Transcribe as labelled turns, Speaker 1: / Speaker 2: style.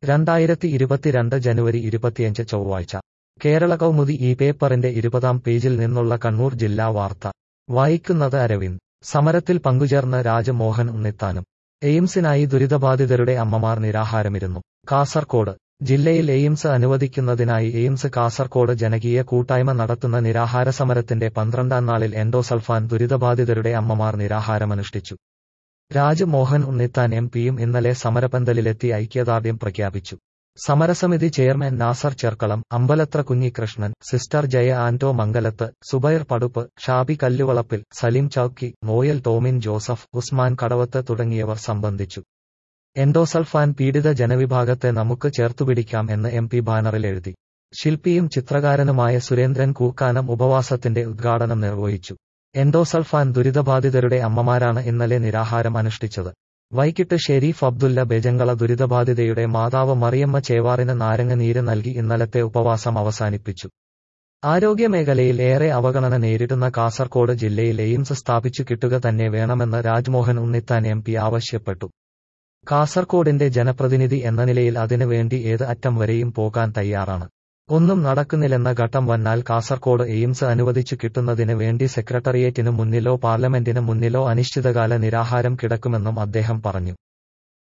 Speaker 1: രണ്ടായിരത്തി ഇരുപത്തിരണ്ട് ജനുവരി ഇരുപത്തിയഞ്ച് ചൊവ്വാഴ്ച കേരള കൗമുദി ഈ പേപ്പറിന്റെ ഇരുപതാം പേജിൽ നിന്നുള്ള കണ്ണൂർ ജില്ലാ വാർത്ത വായിക്കുന്നത് അരവിന്ദ് സമരത്തിൽ പങ്കുചേർന്ന് രാജമോഹൻ ഉണ്ണിത്താനും എയിംസിനായി ദുരിതബാധിതരുടെ അമ്മമാർ നിരാഹാരമിരുന്നു കാസർകോട് ജില്ലയിൽ എയിംസ് അനുവദിക്കുന്നതിനായി എയിംസ് കാസർകോട് ജനകീയ കൂട്ടായ്മ നടത്തുന്ന നിരാഹാര സമരത്തിന്റെ പന്ത്രണ്ടാം നാളിൽ എൻഡോസൾഫാൻ ദുരിതബാധിതരുടെ അമ്മമാർ നിരാഹാരമനുഷ്ഠിച്ചു രാജ്മോഹൻ ഉണ്ണിത്താൻ എം പിയും ഇന്നലെ സമരപന്തലിലെത്തി ഐക്യദാർഢ്യം പ്രഖ്യാപിച്ചു സമരസമിതി ചെയർമാൻ നാസർ ചെർക്കളം അമ്പലത്ര കുഞ്ഞികൃഷ്ണൻ സിസ്റ്റർ ജയ ആന്റോ മംഗലത്ത് സുബൈർ പടുപ്പ് ഷാബി കല്ലുവളപ്പിൽ സലീം ചൌക്കി നോയൽ ടോമിൻ ജോസഫ് ഉസ്മാൻ കടവത്ത് തുടങ്ങിയവർ സംബന്ധിച്ചു എൻഡോസൾഫാൻ പീഡിത ജനവിഭാഗത്തെ നമുക്ക് ചേർത്തുപിടിക്കാം എന്ന് എം പി ബാനറിൽ എഴുതി ശില്പിയും ചിത്രകാരനുമായ സുരേന്ദ്രൻ കൂക്കാനം ഉപവാസത്തിന്റെ ഉദ്ഘാടനം നിർവഹിച്ചു എൻഡോസൾഫാൻ ദുരിതബാധിതരുടെ അമ്മമാരാണ് ഇന്നലെ നിരാഹാരം അനുഷ്ഠിച്ചത് വൈകിട്ട് ഷെരീഫ് അബ്ദുല്ല ബെജങ്കള ദുരിതബാധിതയുടെ മാതാവ് മറിയമ്മ ചേവാറിന് നാരങ്ങ നീര് നൽകി ഇന്നലത്തെ ഉപവാസം അവസാനിപ്പിച്ചു ആരോഗ്യമേഖലയിൽ ഏറെ അവഗണന നേരിടുന്ന കാസർകോട് ജില്ലയിൽ എയിംസ് സ്ഥാപിച്ചു കിട്ടുക തന്നെ വേണമെന്ന് രാജ്മോഹൻ ഉണ്ണിത്താൻ എം പി ആവശ്യപ്പെട്ടു കാസർകോടിന്റെ ജനപ്രതിനിധി എന്ന നിലയിൽ അതിനു വേണ്ടി ഏത് അറ്റം വരെയും പോകാൻ തയ്യാറാണ് ഒന്നും നടക്കുന്നില്ലെന്ന ഘട്ടം വന്നാൽ കാസർകോട് എയിംസ് അനുവദിച്ചു കിട്ടുന്നതിന് വേണ്ടി സെക്രട്ടേറിയറ്റിനു മുന്നിലോ പാർലമെന്റിന് മുന്നിലോ അനിശ്ചിതകാല നിരാഹാരം കിടക്കുമെന്നും അദ്ദേഹം പറഞ്ഞു